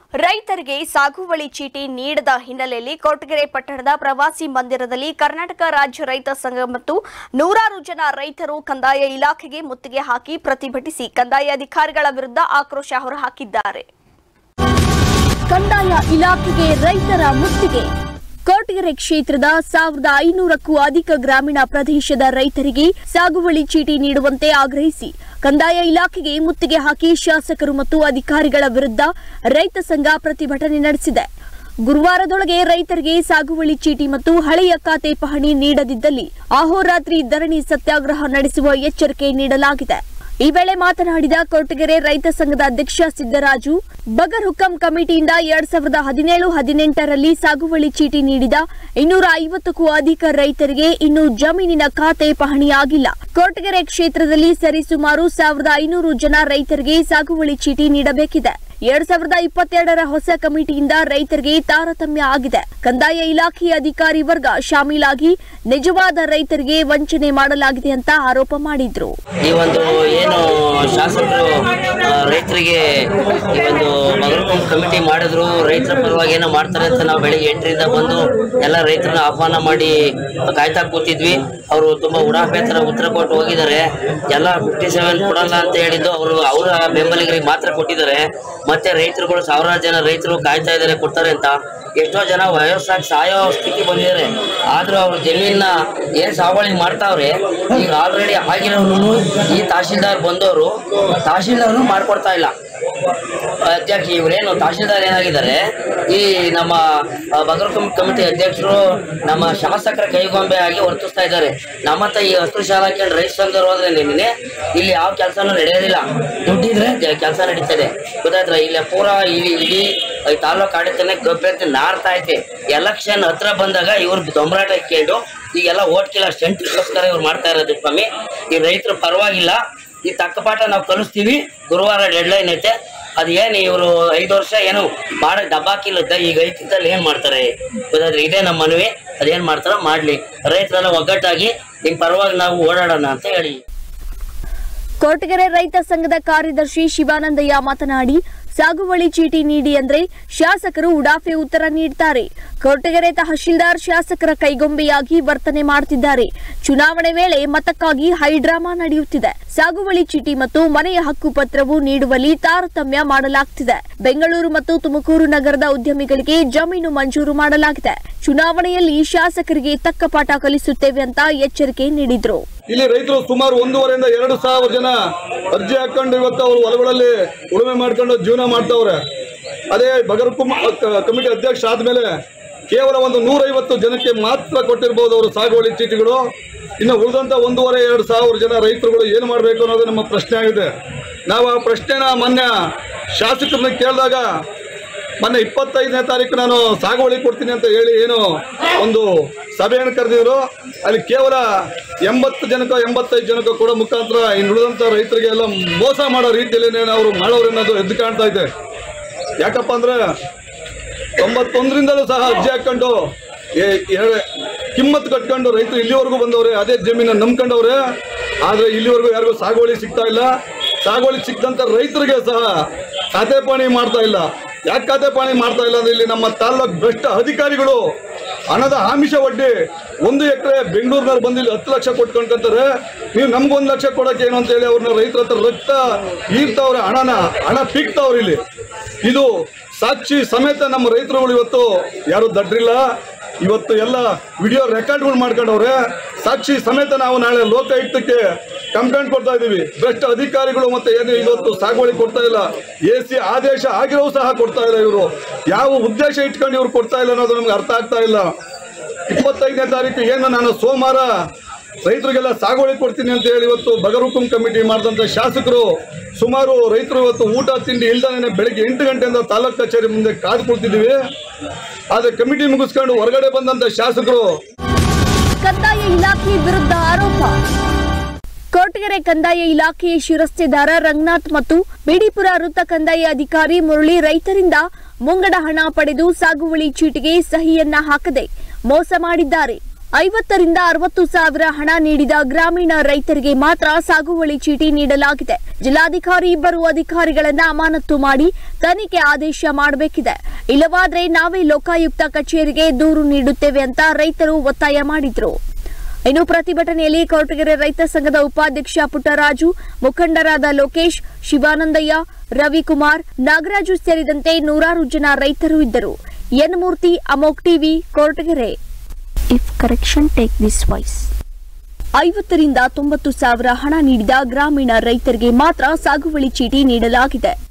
ರೈತರಿಗೆ ಸಾಗುವಳಿ ಚೀಟಿ ನೀಡದ ಹಿನ್ನೆಲೆಯಲ್ಲಿ ಕೊರಟಗೆರೆ ಪಟ್ಟಣದ ಪ್ರವಾಸಿ ಮಂದಿರದಲ್ಲಿ ಕರ್ನಾಟಕ ರಾಜ್ಯ ರೈತ ಸಂಘ ಮತ್ತು ನೂರಾರು ಜನ ರೈತರು ಕಂದಾಯ ಇಲಾಖೆಗೆ ಮುತ್ತಿಗೆ ಹಾಕಿ ಪ್ರತಿಭಟಿಸಿ ಕಂದಾಯ ಅಧಿಕಾರಿಗಳ ವಿರುದ್ಧ ಆಕ್ರೋಶ ಹೊರಹಾಕಿದ್ದಾರೆ ಕಂದಾಯ ಇಲಾಖೆಗೆ ರೈತರ ಮುತ್ತಿಗೆ ಕೊರಟಗೆರೆ ಕ್ಷೇತ್ರದ ಸಾವಿರದ ಐನೂರಕ್ಕೂ ಅಧಿಕ ಗ್ರಾಮೀಣ ಪ್ರದೇಶದ ರೈತರಿಗೆ ಸಾಗುವಳಿ ಚೀಟಿ ನೀಡುವಂತೆ ಆಗ್ರಹಿಸಿ ಕಂದಾಯ ಇಲಾಖೆಗೆ ಮುತ್ತಿಗೆ ಹಾಕಿ ಶಾಸಕರು ಮತ್ತು ಅಧಿಕಾರಿಗಳ ವಿರುದ್ಧ ರೈತ ಸಂಘ ಪ್ರತಿಭಟನೆ ನಡೆಸಿದೆ ಗುರುವಾರದೊಳಗೆ ರೈತರಿಗೆ ಸಾಗುವಳಿ ಚೀಟಿ ಮತ್ತು ಹಳೆಯ ಖಾತೆ ಪಹಣಿ ನೀಡದಿದ್ದಲ್ಲಿ ಅಹೋರಾತ್ರಿ ಧರಣಿ ಸತ್ಯಾಗ್ರಹ ನಡೆಸುವ ಎಚ್ಚರಿಕೆ ನೀಡಲಾಗಿದೆ ಈ ವೇಳೆ ಮಾತನಾಡಿದ ಕೊರಟಗೆರೆ ರೈತ ಸಂಘದ ಅಧ್ಯಕ್ಷ ಸಿದ್ದರಾಜು ಬಗರ್ ಹುಕಂ ಕಮಿಟಿಯಿಂದ ಎರಡ್ ಸಾವಿರದ ಹದಿನೇಳು ಹದಿನೆಂಟರಲ್ಲಿ ಸಾಗುವಳಿ ಚೀಟಿ ನೀಡಿದ ಇನ್ನೂರ ಐವತ್ತಕ್ಕೂ ಅಧಿಕ ರೈತರಿಗೆ ಇನ್ನು ಜಮೀನಿನ ಖಾತೆ ಪಹಣಿಯಾಗಿಲ್ಲ ಕೊರಟಗೆರೆ ಕ್ಷೇತ್ರದಲ್ಲಿ ಸರಿಸುಮಾರು ಸಾವಿರದ ಐನೂರು ಜನ ರೈತರಿಗೆ ಸಾಗುವಳಿ ಚೀಟಿ ನೀಡಬೇಕಿದೆ ಎರಡ್ ಸಾವಿರದ ಇಪ್ಪತ್ತೆರಡರ ಹೊಸ ಕಮಿಟಿಯಿಂದ ರೈತರಿಗೆ ತಾರತಮ್ಯ ಆಗಿದೆ ಕಂದಾಯ ಇಲಾಖೆಯ ಅಧಿಕಾರಿ ವರ್ಗ ಶಾಮೀಲಾಗಿ ನಿಜವಾದ ರೈತರಿಗೆ ವಂಚನೆ ಮಾಡಲಾಗಿದೆ ಅಂತ ಆರೋಪ ಮಾಡಿದ್ರು ಈ ಒಂದು ಏನು ಶಾಸಕರು ಆ, ರೈತರಿಗೆ ಈ ಒಂದು ಮಗಲ್ಕೊಂಡ್ ಕಮಿಟಿ ಮಾಡಿದ್ರು ರೈತರ ಪರವಾಗಿ ಏನೋ ಮಾಡ್ತಾರೆ ಅಂತ ನಾವು ಬೆಳಿಗ್ಗೆ ಎಂಟರಿಂದ ಬಂದು ಎಲ್ಲ ರೈತರನ್ನ ಆಹ್ವಾನ ಮಾಡಿ ಕಾಯ್ತಾ ಕೂತಿದ್ವಿ ಅವರು ತುಂಬಾ ಉಡಾಫೆ ತರ ಉತ್ತರ ಕೊಟ್ಟು ಹೋಗಿದ್ದಾರೆ ಎಲ್ಲ ಫಿಫ್ಟಿ ಸೆವೆನ್ ಕೊಡಲ್ಲ ಅಂತ ಹೇಳಿದ್ದು ಅವರು ಅವರ ಬೆಂಬಲಿಗರಿಗೆ ಮಾತ್ರ ಕೊಟ್ಟಿದ್ದಾರೆ ಮತ್ತೆ ರೈತರುಗಳು ಸಾವಿರಾರು ಜನ ರೈತರು ಕಾಯ್ತಾ ಇದ್ದಾರೆ ಕೊಡ್ತಾರೆ ಅಂತ ಎಷ್ಟೋ ಜನ ವಯಸ್ಸಾಗಿ ಸಾಯೋ ಸ್ಥಿತಿ ಬಂದಿದ್ದಾರೆ ಆದ್ರೂ ಅವ್ರ ಜಮೀನ ಏನ್ ಸಾಗುವಳಿ ಮಾಡ್ತಾವ್ರೆ ಈಗ ಆಲ್ರೆಡಿ ಆಗಿರೋನು ಈ ತಹಶೀಲ್ದಾರ್ ಬಂದವರು ತಹಶೀಲ್ದಾರ್ ಮಾಡ್ಕೊಡ್ತಾ ಇಲ್ಲ ಅಧ್ಯಕ್ಷ ಇವರೇನು ತಹಶೀಲ್ದಾರ್ ಏನಾಗಿದ್ದಾರೆ ಈ ನಮ್ಮ ಬಗರ್ ಕಮಿಟಿ ಅಧ್ಯಕ್ಷರು ನಮ್ಮ ಶಾಸಕರ ಕೈಗೊಂಬೆ ಆಗಿ ವರ್ತಿಸ್ತಾ ಇದ್ದಾರೆ ನಮ್ಮತ್ತ ಈ ಹಸ್ತು ಶಾಲಾ ಕೇಂದ್ರ ರೈತ ಸಂಘದವ್ರು ಹೋದ್ರೆ ನಿನ್ನೆ ಇಲ್ಲಿ ಯಾವ ಕೆಲಸನೂ ನಡೆಯೋದಿಲ್ಲ ದುಡ್ಡಿದ್ರೆ ಕೆಲಸ ನಡೀತದೆ ಗೊತ್ತಾಯ್ತರ ಇಲ್ಲಿ ಪೂರಾ ಇಲ್ಲಿ ಇಡೀ ಈ ತಾಲೂಕು ಆಡಳಿತನೇ ಗಬ್ಬೆದ್ದು ನಾರ್ತಾ ಐತೆ ಎಲೆಕ್ಷನ್ ಹತ್ರ ಬಂದಾಗ ಇವ್ರು ದೊಂಬರಾಟ ಇಟ್ಕೊಂಡು ಈಗೆಲ್ಲ ಓಟ್ ಕಿಲ್ಲ ಸ್ಟೆಂಟ್ಗೋಸ್ಕರ ಇವ್ರು ಮಾಡ್ತಾ ಇರೋದು ಸ್ವಾಮಿ ಈ ರೈತರು ಪರವಾಗಿಲ್ಲ ಈ ತಕ್ಕ ಪಾಠ ನಾವು ಕಲಿಸ್ತೀವಿ ಗುರುವಾರ ಡೆಡ್ಲೈನ್ ಐತೆ ಅದು ಏನು ಇವರು ಐದು ವರ್ಷ ಏನು ಮಾಡಕ್ ದಬ್ಬಾಕಿಲ್ಲದ ಈಗ ಐತಿದ್ದಲ್ಲಿ ಏನ್ ಮಾಡ್ತಾರೆ ಗೊತ್ತಾದ್ರೆ ಇದೇ ನಮ್ಮ ಮನವಿ ಅದೇನ್ ಮಾಡ್ತಾರೋ ಮಾಡ್ಲಿ ರೈತರೆಲ್ಲ ಒಗ್ಗಟ್ಟಾಗಿ ನಿಮ್ ಪರವಾಗಿ ನಾವು ಓಡಾಡೋಣ ಅಂತ ಹೇಳಿ ಕೊರಟಗೆರೆ ರೈತ ಸಂಘದ ಕಾರ್ಯದರ್ಶಿ ಶಿವಾನಂದಯ್ಯ ಮಾತನಾಡಿ ಸಾಗುವಳಿ ಚೀಟಿ ನೀಡಿ ಅಂದ್ರೆ ಶಾಸಕರು ಉಡಾಫೆ ಉತ್ತರ ನೀಡ್ತಾರೆ ಕೊರಟಗೆರೆ ತಹಶೀಲ್ದಾರ್ ಶಾಸಕರ ಕೈಗೊಂಬೆಯಾಗಿ ವರ್ತನೆ ಮಾಡುತ್ತಿದ್ದಾರೆ ಚುನಾವಣೆ ವೇಳೆ ಮತಕ್ಕಾಗಿ ಹೈಡ್ರಾಮಾ ನಡೆಯುತ್ತಿದೆ ಸಾಗುವಳಿ ಚೀಟಿ ಮತ್ತು ಮನೆಯ ಹಕ್ಕು ಪತ್ರವು ನೀಡುವಲ್ಲಿ ತಾರತಮ್ಯ ಮಾಡಲಾಗ್ತಿದೆ ಬೆಂಗಳೂರು ಮತ್ತು ತುಮಕೂರು ನಗರದ ಉದ್ಯಮಿಗಳಿಗೆ ಜಮೀನು ಮಂಜೂರು ಮಾಡಲಾಗಿದೆ ಚುನಾವಣೆಯಲ್ಲಿ ಶಾಸಕರಿಗೆ ತಕ್ಕ ಪಾಠ ಕಲಿಸುತ್ತೇವೆ ಅಂತ ಎಚ್ಚರಿಕೆ ನೀಡಿದ್ರು ಇಲ್ಲಿ ರೈತರು ಸುಮಾರು ಒಂದೂವರೆಯಿಂದ ಎರಡು ಸಾವಿರ ಜನ ಅರ್ಜಿ ಹಾಕೊಂಡು ಇವತ್ತು ಅವರು ಹೊಲಗಳಲ್ಲಿ ಉಳುಮೆ ಮಾಡ್ಕೊಂಡು ಜೀವನ ಮಾಡ್ತಾವ್ರೆ ಅದೇ ಬಗರ್ಕುಮ್ ಕಮಿಟಿ ಅಧ್ಯಕ್ಷ ಆದ್ಮೇಲೆ ಕೇವಲ ಒಂದು ನೂರೈವತ್ತು ಜನಕ್ಕೆ ಮಾತ್ರ ಕೊಟ್ಟಿರ್ಬೋದು ಅವರು ಸಾಗುವಳಿ ಚೀಟಿಗಳು ಇನ್ನು ಉಳಿದಂತ ಒಂದೂವರೆ ಎರಡು ಸಾವಿರ ಜನ ರೈತರುಗಳು ಏನು ಮಾಡಬೇಕು ಅನ್ನೋದು ನಮ್ಮ ಪ್ರಶ್ನೆ ಆಗಿದೆ ನಾವು ಆ ಪ್ರಶ್ನೆನ ಮೊನ್ನೆ ಶಾಸಕರನ್ನ ಕೇಳಿದಾಗ ಮೊನ್ನೆ ಇಪ್ಪತ್ತೈದನೇ ತಾರೀಕು ನಾನು ಸಾಗುವಳಿ ಕೊಡ್ತೀನಿ ಅಂತ ಹೇಳಿ ಏನು ಒಂದು ಸಭೆಯನ್ನು ಕರೆದಿದ್ರು ಅಲ್ಲಿ ಕೇವಲ ಎಂಬತ್ತು ಜನಕ್ಕೋ ಎಂಬತ್ತೈದು ಜನಕ್ಕೋ ಕೊಡೋ ಮುಖಾಂತರ ಇನ್ನು ಉಳಿದಂಥ ರೈತರಿಗೆ ಎಲ್ಲ ಮೋಸ ಮಾಡೋ ರೀತಿಯಲ್ಲಿ ಅವರು ಮಾಡೋರು ಅನ್ನೋದು ಎದ್ದು ಕಾಣ್ತಾ ಇದೆ ಯಾಕಪ್ಪ ಅಂದ್ರೆ ತೊಂಬತ್ತೊಂದರಿಂದಲೂ ಸಹ ಅರ್ಜಿ ಹಾಕೊಂಡು ಏ- ಏ- ಕಿಮ್ಮತ್ತು ಕಟ್ಕೊಂಡು ರೈತರು ಇಲ್ಲಿವರೆಗೂ ಬಂದವ್ರೆ ಅದೇ ಜಮೀನನ್ನು ನಂಬ್ಕೊಂಡವ್ರೆ ಆದರೆ ಇಲ್ಲಿವರೆಗೂ ಯಾರಿಗೂ ಸಾಗುವಳಿ ಸಿಗ್ತಾ ಇಲ್ಲ ಸಾಗುವಳಿ ಸಿಕ್ಕಂತ ರೈತರಿಗೆ ಸಹ ಖಾತೆ ಪಾಣಿ ಮಾಡ್ತಾ ಇಲ್ಲ ಯಾಕೆ ಖಾತೆ ಪಾಣಿ ಮಾಡ್ತಾ ಇಲ್ಲ ಅಂದ್ರೆ ಇಲ್ಲಿ ನಮ್ಮ ತಾಲ್ಲೂಕು ಭ್ರಷ್ಟ ಅಧಿಕಾರಿಗಳು ಹಣದ ಆಮಿಷ ಒಡ್ಡಿ ಒಂದು ಎಕರೆ ಬೆಂಗಳೂರಿನವ್ರು ಬಂದು ಇಲ್ಲಿ ಹತ್ತು ಲಕ್ಷ ಕೊಟ್ಕೊಂಡ್ಕಂತಾರೆ ನೀವು ನಮ್ಗೊಂದು ಲಕ್ಷ ಕೊಡಕ್ಕೆ ಏನು ಅಂತ ಹೇಳಿ ಅವ್ರನ್ನ ರೈತರ ಹತ್ರ ರಕ್ತ ಈರ್ತಾವ್ರೆ ಹಣನ ಹಣ ಪೀಕ್ತಾವ್ರೆ ಇಲ್ಲಿ ಇದು ಸಾಕ್ಷಿ ಸಮೇತ ನಮ್ಮ ರೈತರುಗಳು ಇವತ್ತು ಯಾರು ದಡ್ರಿಲ್ಲ ಇವತ್ತು ಎಲ್ಲ ವಿಡಿಯೋ ರೆಕಾರ್ಡ್ಗಳು ಮಾಡ್ಕೊಂಡವ್ರೆ ಸಾಕ್ಷಿ ಸಮೇತ ನಾವು ನಾಳೆ ಲೋಕಾಯುಕ್ತಕ್ಕೆ ಕಂಪ್ಲೇಂಟ್ ಕೊಡ್ತಾ ಇದ್ದೀವಿ ಭ್ರಷ್ಟ ಅಧಿಕಾರಿಗಳು ಮತ್ತೆ ಏನು ಇವತ್ತು ಸಾಗುವಳಿ ಕೊಡ್ತಾ ಇಲ್ಲ ಎ ಸಿ ಆದೇಶ ಆಗಿರೋ ಸಹ ಕೊಡ್ತಾ ಇಲ್ಲ ಇವರು ಯಾವ ಉದ್ದೇಶ ಇಟ್ಕೊಂಡು ಇವ್ರು ಕೊಡ್ತಾ ಇಲ್ಲ ಅನ್ನೋದು ನಮ್ಗೆ ಅರ್ಥ ಆಗ್ತಾ ಇಲ್ಲ ಇಪ್ಪತ್ತೈದನೇ ತಾರೀಕು ಏನು ನಾನು ಸೋಮವಾರ ರೈತರಿಗೆಲ್ಲ ಸಾಗುವಳಿ ಕೊಡ್ತೀನಿ ಅಂತ ಹೇಳಿ ಇವತ್ತು ಬಗರುಕುಂ ಕಮಿಟಿ ಮಾಡಿದಂಥ ಶಾಸಕರು ಸುಮಾರು ರೈತರು ಇವತ್ತು ಊಟ ತಿಂಡಿ ಇಲ್ದಾನೆ ಬೆಳಿಗ್ಗೆ ಎಂಟು ಗಂಟೆಯಿಂದ ತಾಲೂಕು ಕಚೇರಿ ಮುಂದೆ ಕಾದು ಕುಳಿತಿದ್ದೀವಿ ಆದರೆ ಕಮಿಟಿ ಮುಗಿಸ್ಕೊಂಡು ಹೊರಗಡೆ ಬಂದಂಥ ಶಾಸಕರು ಕಂದಾಯ ಇಲಾಖೆ ವಿರುದ್ಧ ಆರೋಪ ಕೊರಟಗೆರೆ ಕಂದಾಯ ಇಲಾಖೆಯ ಶಿರಸ್ತೆದಾರ ರಂಗನಾಥ್ ಮತ್ತು ಬಿಡಿಪುರ ವೃತ್ತ ಕಂದಾಯ ಅಧಿಕಾರಿ ಮುರಳಿ ರೈತರಿಂದ ಮುಂಗಡ ಹಣ ಪಡೆದು ಸಾಗುವಳಿ ಚೀಟಿಗೆ ಸಹಿಯನ್ನ ಹಾಕದೆ ಮೋಸ ಮಾಡಿದ್ದಾರೆ ಐವತ್ತರಿಂದ ಅರವತ್ತು ಸಾವಿರ ಹಣ ನೀಡಿದ ಗ್ರಾಮೀಣ ರೈತರಿಗೆ ಮಾತ್ರ ಸಾಗುವಳಿ ಚೀಟಿ ನೀಡಲಾಗಿದೆ ಜಿಲ್ಲಾಧಿಕಾರಿ ಇಬ್ಬರು ಅಧಿಕಾರಿಗಳನ್ನ ಅಮಾನತು ಮಾಡಿ ತನಿಖೆ ಆದೇಶ ಮಾಡಬೇಕಿದೆ ಇಲ್ಲವಾದ್ರೆ ನಾವೇ ಲೋಕಾಯುಕ್ತ ಕಚೇರಿಗೆ ದೂರು ನೀಡುತ್ತೇವೆ ಅಂತ ರೈತರು ಒತ್ತಾಯ ಮಾಡಿದ್ರು ಇನ್ನು ಪ್ರತಿಭಟನೆಯಲ್ಲಿ ಕೊರಟಗೆರೆ ರೈತ ಸಂಘದ ಉಪಾಧ್ಯಕ್ಷ ಪುಟ್ಟರಾಜು ಮುಖಂಡರಾದ ಲೋಕೇಶ್ ಶಿವಾನಂದಯ್ಯ ರವಿಕುಮಾರ್ ನಾಗರಾಜು ಸೇರಿದಂತೆ ನೂರಾರು ಜನ ರೈತರು ಇದ್ದರು ಎನ್ ಮೂರ್ತಿ ಅಮೋಕ್ TV Koratagere if correction take this voice ಐವತ್ತರಿಂದ ತೊಂಬತ್ತು ಸಾವಿರ ಹಣ ನೀಡಿದ ಗ್ರಾಮೀಣ ರೈತರಿಗೆ ಮಾತ್ರ ಸಾಗುವಳಿ ಚೀಟಿ ನೀಡಲಾಗಿದೆ